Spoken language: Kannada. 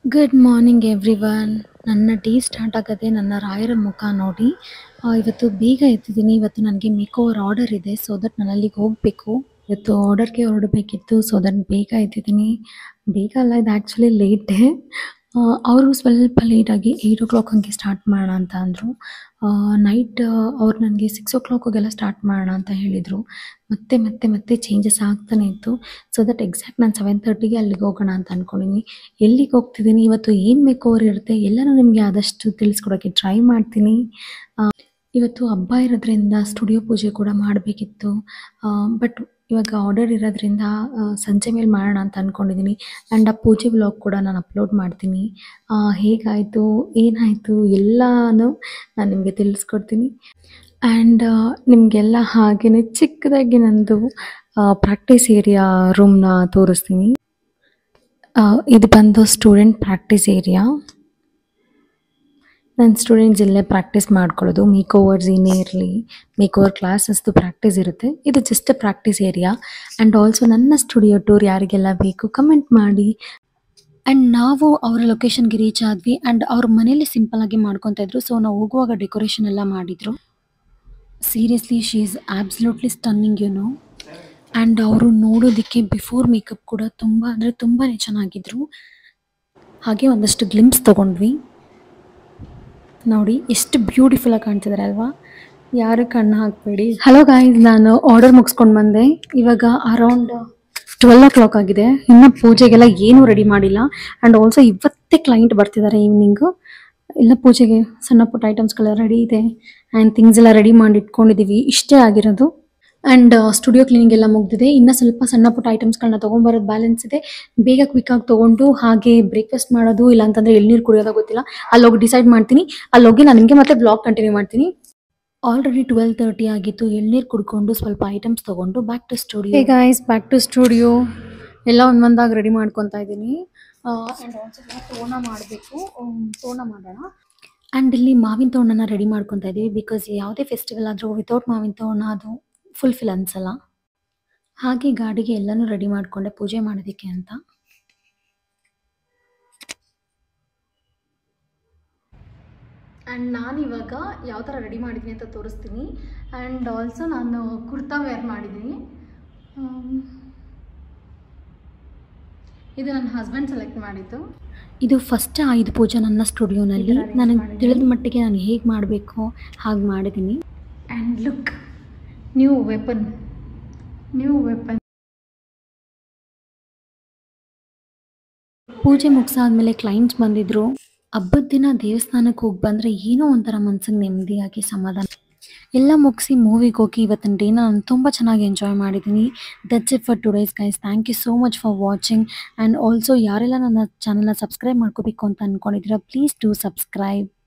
ಗುಡ್ ಮಾರ್ನಿಂಗ್ ಎವ್ರಿವನ್ ನನ್ನ ಡೇ ಸ್ಟಾರ್ಟ್ ಆಗದೆ ನನ್ನ ರಾಯರ ಮುಖ ನೋಡಿ ಆ, ಇವತ್ತು ಬೇಗ ಎದ್ದಿದ್ದೀನಿ ಇವತ್ತು ನನಗೆ ಮೇಕ್ ಓವರ್ ಆರ್ಡರ್ ಇದೆ ಸೊ ದಟ್ ನಾನು ಅಲ್ಲಿಗೆ ಹೋಗಬೇಕು ಇವತ್ತು ಆರ್ಡರ್ಗೆ ಹೊರಡಬೇಕಿತ್ತು ಸೊ ದಟ್ ಬೇಗ ಎದ್ದಿದ್ದೀನಿ ಬೇಗ ಅಲ್ಲ ಇದು ಆ್ಯಕ್ಚುಲಿ ಲೇಟೇ ಅವರು ಸ್ವಲ್ಪ ಲೇಟಾಗಿ ಏಯ್ಟ್ ಓ ಕ್ಲಾಕ್ ಹಂಗೆ ಸ್ಟಾರ್ಟ್ ಮಾಡೋಣ ಅಂತ ಅಂದರು ನೈಟ್ ಅವ್ರು ನನಗೆ ಸಿಕ್ಸ್ ಓ ಕ್ಲಾಕಿಗೆಲ್ಲ ಸ್ಟಾರ್ಟ್ ಮಾಡೋಣ ಅಂತ ಹೇಳಿದರು ಮತ್ತೆ ಮತ್ತೆ ಮತ್ತೆ ಚೇಂಜಸ್ ಆಗ್ತಾನೆ ಇತ್ತು ಸೊ ದಟ್ ಎಕ್ಸಾಕ್ಟ್ ನಾನು ಸೆವೆನ್ ತರ್ಟಿಗೆ ಅಲ್ಲಿಗೆ ಹೋಗೋಣ ಅಂತ ಅಂದ್ಕೊಂಡಿದ್ದೀನಿ ಎಲ್ಲಿಗೆ ಹೋಗ್ತಿದ್ದೀನಿ ಇವತ್ತು ಏನು ಮೇಕ್ ಓವರ್ ಇರುತ್ತೆ ಎಲ್ಲನೂ ನಿಮಗೆ ಆದಷ್ಟು ತಿಳಿಸ್ಕೊಡೋಕ್ಕೆ ಟ್ರೈ ಮಾಡ್ತೀನಿ ಆ, ಇವತ್ತು ಹಬ್ಬ ಇರೋದ್ರಿಂದ ಸ್ಟುಡಿಯೋ ಪೂಜೆ ಕೂಡ ಮಾಡಬೇಕಿತ್ತು ಬಟ್ ಇವಾಗ ಆರ್ಡರ್ ಇರೋದ್ರಿಂದ ಆ, ಸಂಜೆ ಮೇಲೆ ಮಾಡೋಣ ಅಂತ ಅಂದ್ಕೊಂಡಿದ್ದೀನಿ ಆ್ಯಂಡ್ ಆ ಪೂಜೆ ವ್ಲಾಗ್ ಕೂಡ ನಾನು ಅಪ್ಲೋಡ್ ಮಾಡ್ತೀನಿ ಆ, ಹೇಗಾಯಿತು ಏನಾಯಿತು ಎಲ್ಲನೂ ನಾನು ನಿಮಗೆ ತಿಳಿಸ್ಕೊಡ್ತೀನಿ ಆ್ಯಂಡ್ ನಿಮಗೆಲ್ಲ ಹಾಗೆಯೇ ಚಿಕ್ಕದಾಗಿ ನಂದು ಪ್ರಾಕ್ಟೀಸ್ ಏರಿಯಾ ರೂಮ್ನ ತೋರಿಸ್ತೀನಿ ಆ, ಇದು ಬಂದು ಸ್ಟೂಡೆಂಟ್ ಪ್ರಾಕ್ಟೀಸ್ ಏರಿಯಾ ನನ್ನ ಸ್ಟೂಡೆಂಟ್ಸ್ ಇಲ್ಲೇ ಪ್ರಾಕ್ಟೀಸ್ ಮಾಡ್ಕೊಳ್ಳೋದು ಮೇಕ್ ಓವರ್ಸ್ ಏನೇ ಇರಲಿ ಮೇಕ್ ಓವರ್ ಕ್ಲಾಸಸ್ದು ಪ್ರಾಕ್ಟೀಸ್ ಇರುತ್ತೆ ಇದು just practice area and also ನನ್ನ ಸ್ಟುಡಿಯೋ ಟೂರ್ ಯಾರಿಗೆಲ್ಲ ಬೇಕು ಕಮೆಂಟ್ ಮಾಡಿ ಆ್ಯಂಡ್ ನಾವು ಅವರ ಲೊಕೇಶನ್ಗೆ ರೀಚ್ ಆದ್ವಿ ಆ್ಯಂಡ್ ಅವ್ರ ಮನೇಲಿ ಸಿಂಪಲ್ಲಾಗಿ ಮಾಡ್ಕೊತಾ ಇದ್ರು ಸೊ ನಾವು ಹೋಗುವಾಗ ಡೆಕೋರೇಷನ್ ಎಲ್ಲ ಮಾಡಿದರು seriously she is absolutely stunning you know and ಅವರು ನೋಡೋದಕ್ಕೆ ಬಿಫೋರ್ ಮೇಕಪ್ ಕೂಡ ತುಂಬ ಅಂದರೆ ತುಂಬಾ ಚೆನ್ನಾಗಿದ್ರು ಹಾಗೆ ಒಂದಷ್ಟು ಗ್ಲಿಮ್ಸ್ ತೊಗೊಂಡ್ವಿ ನೋಡಿ ಎಷ್ಟು ಬ್ಯೂಟಿಫುಲ್ ಆಗಿ ಕಾಣ್ತಿದ್ದಾರೆ ಅಲ್ವಾ ಯಾರು ಕಣ್ಣು ಹಾಕಬೇಡಿ ಹಲೋ ಗಾಯ್ಸ್ ನಾನು ಆರ್ಡರ್ ಮುಗಿಸ್ಕೊಂಡು ಬಂದೆ ಇವಾಗ ಅರೌಂಡ್ ಟ್ವೆಲ್ ಓ ಕ್ಲಾಕ್ ಆಗಿದೆ ಇನ್ನು ಪೂಜೆಗೆಲ್ಲ ಏನೂ ರೆಡಿ ಮಾಡಿಲ್ಲ ಆ್ಯಂಡ್ ಆಲ್ಸೋ ಇವತ್ತೇ ಕ್ಲೈಂಟ್ ಬರ್ತಿದ್ದಾರೆ ಈವ್ನಿಂಗು ಎಲ್ಲ ಪೂಜೆಗೆ ಸಣ್ಣ ಪುಟ್ಟ ಐಟಮ್ಸ್ಗಳೆಲ್ಲ ರೆಡಿ ಇದೆ ಆ್ಯಂಡ್ ಥಿಂಗ್ಸ್ ಎಲ್ಲ ರೆಡಿ ಮಾಡಿ ಇಟ್ಕೊಂಡಿದ್ದೀವಿ ಇಷ್ಟೇ ಆಗಿರೋದು ಆ್ಯಂಡ್ ಸ್ಟುಡಿಯೋ ಕ್ಲೀನಿಂಗ್ ಎಲ್ಲ ಮುಗ್ದಿದೆ ಇನ್ನು ಸ್ವಲ್ಪ ಸಣ್ಣ ಪುಟ್ಟ ಐಟಮ್ಸ್ಗಳನ್ನ ತೊಗೊಂಬರೋದು ಬ್ಯಾಲೆನ್ಸ್ ಇದೆ ಬೇಗ ಕ್ವಿಕ್ಕಾಗಿ ತೊಗೊಂಡು ಹಾಗೆ ಬ್ರೇಕ್ಫಾಸ್ಟ್ ಮಾಡೋದು ಇಲ್ಲ ಅಂತಂದರೆ ಎಳ್ನೀರು ಕುಡಿಯೋದೋ ಗೊತ್ತಿಲ್ಲ ಅಲ್ಲಿ ಹೋಗಿ ಡಿಸೈಡ್ ಮಾಡ್ತೀನಿ ಅಲ್ಲಿ ಹೋಗಿ ನಾನು ನಿಮಗೆ ಮತ್ತೆ ಬ್ಲಾಗ್ ಕಂಟಿನ್ಯೂ ಮಾಡ್ತೀನಿ ಆಲ್ರೆಡಿ ಟ್ವೆಲ್ ತರ್ಟಿ ಆಗಿತ್ತು ಎಳ್ನೀರು ಕುಡ್ಕೊಂಡು ಸ್ವಲ್ಪ ಐಟಮ್ಸ್ ತೊಗೊಂಡು back to studio guys back to studio ಎಲ್ಲ ಒಂದು ಒಂದಾಗಿ ರೆಡಿ ಮಾಡ್ಕೊತಾ ಇದ್ದೀನಿ ಆ್ಯಂಡ್ ಆಲ್ಸೋ ತೋರಣ ಮಾಡಬೇಕು ತೋರಣ ಮಾಡೋಣ ಆ್ಯಂಡ್ ಇಲ್ಲಿ ಮಾವಿನ ತೋರಣನ ರೆಡಿ ಮಾಡ್ಕೊತಾ ಇದ್ದೀವಿ ಬಿಕಾಸ್ ಯಾವುದೇ ಫೆಸ್ಟಿವಲ್ ಆದರೂ ವಿತೌಟ್ ಮಾವಿನ ತೋರಣ ಅದು ಫುಲ್ಫಿಲ್ ಅನ್ಸಲ್ಲ ಹಾಗೆ ಗಾಡಿಗೆ ಎಲ್ಲನೂ ರೆಡಿ ಮಾಡಿಕೊಂಡೆ ಪೂಜೆ ಮಾಡೋದಕ್ಕೆ ಅಂತ ಆ್ಯಂಡ್ ನಾನು ಇವಾಗ ಯಾವ ಥರ ರೆಡಿ ಮಾಡಿದ್ದೀನಿ ಅಂತ ತೋರಿಸ್ತೀನಿ ಆ್ಯಂಡ್ ಆಲ್ಸೋ ನಾನು ಕುರ್ತಾ ವೇರ್ ಮಾಡಿದ್ದೀನಿ ಆಮ್, ಇದು ನನ್ನ ಹಸ್ಬೆಂಡ್ ಸೆಲೆಕ್ಟ್ ಮಾಡಿದ್ದು ಇದು ಫಸ್ಟ್ ಆಯುಧ ಪೂಜೆ ನನ್ನ ಸ್ಟುಡಿಯೋನಲ್ಲಿ ನನಗೆ ತಿಳಿದ ಮಟ್ಟಿಗೆ ನಾನು ಹೇಗೆ ಮಾಡಬೇಕು ಹಾಗೆ ಮಾಡಿದ್ದೀನಿ and look new weapon new weapon ಪೂಜೆ ಮುಗಿಸಾದ್ಮೇಲೆ ಕ್ಲೈಂಟ್ಸ್ ಬಂದಿದ್ರು ಹಬ್ಬದ ದಿನ ದೇವಸ್ಥಾನಕ್ಕೆ ಹೋಗಿ ಬಂದರೆ ಏನೋ ಒಂಥರ ಮನ್ಸಿಗೆ ನೆಮ್ಮದಿಯಾಗಿ ಸಮಾಧಾನ ಎಲ್ಲ ಮುಗಿಸಿ ಮೂವಿಗೆ ಹೋಗಿ ಇವತ್ತಿನ ಡೇನ ನಾನು ತುಂಬ ಚೆನ್ನಾಗಿ ಎಂಜಾಯ್ ಮಾಡಿದ್ದೀನಿ that's it for today's guys thank you so much for watching and also ಯಾರೆಲ್ಲ ನನ್ನ ಚಾನಲ್ನ ಸಬ್ಸ್ಕ್ರೈಬ್ ಮಾಡ್ಕೋಬೇಕು ಅಂತ ಅಂದ್ಕೊಂಡಿದ್ದೀರಾ ಪ್ಲೀಸ್ ಡೂ ಸಬ್ಸ್ಕ್ರೈಬ್